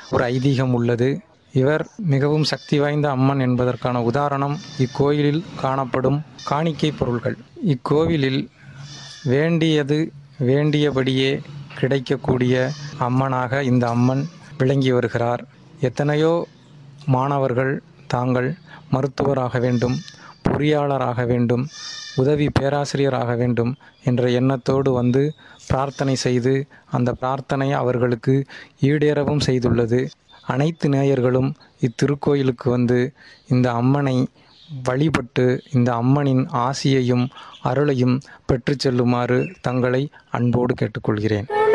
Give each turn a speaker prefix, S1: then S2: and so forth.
S1: ஒரு ஐதீகம் உள்ளது இவர் மிகவும் சக்தி வாய்ந்த அம்மன் என்பதற்கான உதாரணம் இக்கோயிலில் காணப்படும் காணிக்கை பொருள்கள் இக்கோவிலில் வேண்டியது வேண்டியபடியே கிடைக்கக்கூடிய அம்மனாக இந்த அம்மன் விளங்கி வருகிறார் எத்தனையோ மாணவர்கள் தாங்கள் மருத்துவராக வேண்டும் பொறியாளராக வேண்டும் உதவி பேராசிரியராக வேண்டும் என்ற எண்ணத்தோடு வந்து பிரார்த்தனை செய்து அந்த பிரார்த்தனை அவர்களுக்கு ஈடேறவும் செய்துள்ளது அனைத்து நேயர்களும் இத்திருக்கோயிலுக்கு வந்து இந்த அம்மனை வழிபட்டு இந்த அம்மனின் ஆசியையும் அருளையும் பெற்றுச் செல்லுமாறு தங்களை அன்போடு கேட்டுக்கொள்கிறேன்